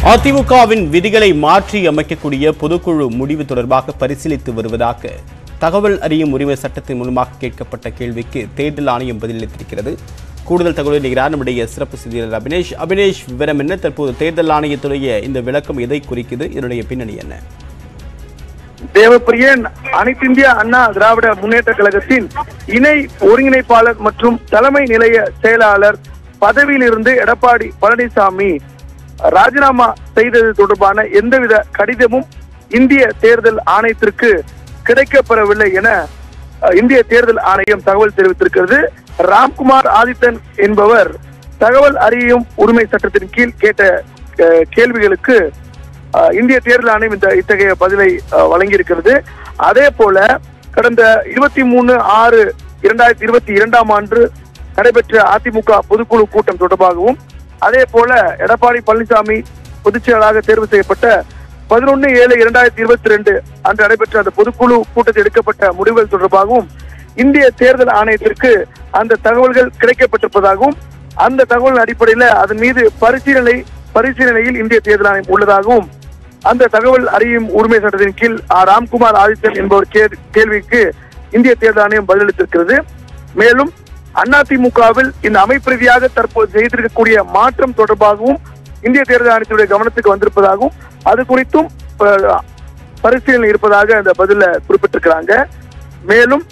அதிமுகவின் விதிகளை மாற்றி அமைக்கக்கூடிய பொதுக்குழு முடிவு தொடர்பாக பரிசீலித்து வருவதாக தகவல் அறியும் உரிமை சட்டத்தின் மூலமாக கேட்கப்பட்ட கேள்விக்கு தேர்தல் ஆணையம் பதிலளித்திருக்கிறது கூடுதல் தகவலை நிகரான நம்முடைய சிறப்பு செய்தியாளர் அபினேஷ் அபினேஷ் விவரம் என்ன தற்போது தேர்தல் ஆணையத்துடைய இந்த விளக்கம் எதை குறிக்குது இதனுடைய பின்னணி என்ன தேவப்பிரியன் அனைத்திந்திய அண்ணா திராவிட முன்னேற்ற கழகத்தின் இணை ஒருங்கிணைப்பாளர் மற்றும் தலைமை நிலைய செயலாளர் பதவியிலிருந்து எடப்பாடி பழனிசாமி ராஜினாமா செய்தது தொடர்பான எந்தவித கடிதமும் இந்திய தேர்தல் ஆணையத்திற்கு கிடைக்கப்பெறவில்லை என அஹ், இந்திய தேர்தல் ஆணையம் தகவல் தெரிவித்திருக்கிறது ராம்குமார் ஆதித்தன் என்பவர் தகவல் அறியும் உரிமை சட்டத்தின் கீழ் கேட்ட அஹ், கேள்விகளுக்கு அஹ், இந்திய தேர்தல் ஆணையம் இந்த இத்தகைய பதிலை அஹ், வழங்கியிருக்கிறது அதே போல கடந்த இருபத்தி மூணு ஆறு இரண்டாயிரத்தி இருபத்தி இரண்டாம் ஆண்டு நடைபெற்ற அதிமுக பொதுக்குழு கூட்டம் தொடர்பாகவும் அதே போல எடப்பாடி பழனிசாமி பொதுச் செயலாளராக தேர்வு செய்யப்பட்ட பதினொன்னு ஏழு இரண்டாயிரத்தி இருபத்தி ரெண்டு அன்று நடைபெற்ற அந்த பொதுக்குழு கூட்டத்தில் எடுக்கப்பட்ட முடிவுகள் தொடர்பாகவும் இந்திய தேர்தல் ஆணையத்திற்கு அந்த தகவல்கள் கிடைக்கப்பட்டிருப்பதாகவும் அந்த தகவல் அடிப்படையில் அதன் மீது பரிசீலனை பரிசீலனையில் இந்திய தேர்தல் ஆணையம் உள்ளதாகவும் அந்த தகவல் அறியும் உரிமை சட்டத்தின் கீழ் ஆ. ராம்குமார் ஆதித்தன் என்பவர் கே- கேள்விக்கு இந்திய தேர்தல் ஆணையம் பதிலளித்திருக்கிறது மேலும் அதிமுகவில் இந்த அமைப்பு ரீதியாக தற்போது செய்திருக்கக்கூடிய மாற்றம் தொடர்பாகவும் இந்திய தேர்தல் ஆணையத்துடைய கவனத்துக்கு வந்திருப்பதாகவும் அது குறித்தும் அஹ், பரிசீலனை இருப்பதாக அந்த பதில குறிப்பிட்டிருக்கிறாங்க மேலும்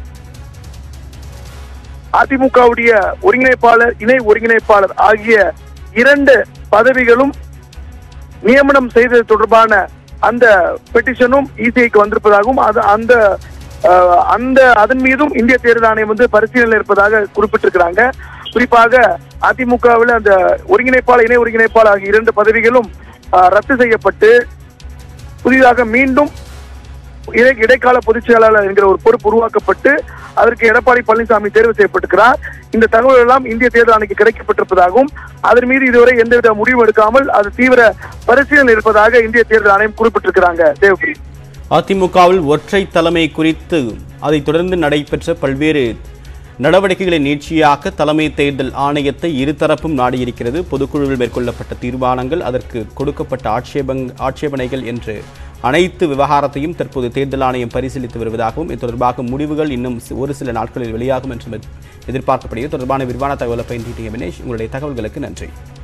அதிமுகவுடைய ஒருங்கிணைப்பாளர் இணை ஒருங்கிணைப்பாளர் ஆகிய இரண்டு பதவிகளும் நியமனம் செய்தது தொடர்பான அந்த பெட்டிஷனும் இசிஐக்கு வந்திருப்பதாகவும் அது அந்த அஹ், அந்த அதன் மீதும் இந்திய தேர்தல் ஆணையம் வந்து பரிசீலனை இருப்பதாக குறிப்பிட்டிருக்கிறாங்க குறிப்பாக அதிமுகவில் அந்த ஒருங்கிணைப்பாளர் இணை ஒருங்கிணைப்பாளர் ஆகிய இரண்டு பதவிகளும் அஹ், ரத்து செய்யப்பட்டு புதிதாக மீண்டும் இடை இடைக்கால பொதுச் செயலாளர் என்கிற ஒரு பொறுப்பு உருவாக்கப்பட்டு அதற்கு எடப்பாடி பழனிசாமி தேர்வு செய்யப்பட்டிருக்கிறார் இந்த தகவல் எல்லாம் இந்திய தேர்தல் ஆணைக்கு கிடைக்கப்பட்டிருப்பதாகவும் அதன் மீது இதுவரை எந்தவித முடிவும் எடுக்காமல் அது தீவிர பரிசீலனை இருப்பதாக இந்திய தேர்தல் ஆணையம் குறிப்பிட்டிருக்கிறாங்க தேவபிரி அதிமுகவில் ஒற்றை தலைமை குறித்து அதைத் தொடர்ந்து நடைபெற்ற பல்வேறு நடவடிக்கைகளை நீட்சியாக்க தலைமை தேர்தல் ஆணையத்தை இருதரப்பும் நாடியிருக்கிறது பொதுக்குழுவில் மேற்கொள்ளப்பட்ட தீர்மானங்கள் அதற்கு கொடுக்கப்பட்ட ஆட்சேபங் ஆட்சேபனைகள் என்று அனைத்து விவகாரத்தையும் தற்போது தேர்தல் ஆணையம் பரிசீலித்து வருவதாகவும் இது தொடர்பாக முடிவுகள் இன்னும் சி- ஒரு சில நாட்களில் வெளியாகும் என்றும் எதிர்பார்க்கப்படுகிறது தொடர்பான விரிவான தகவலை பயன்படுத்திய வினேஷ் உங்களுடைய தகவல்களுக்கு நன்றி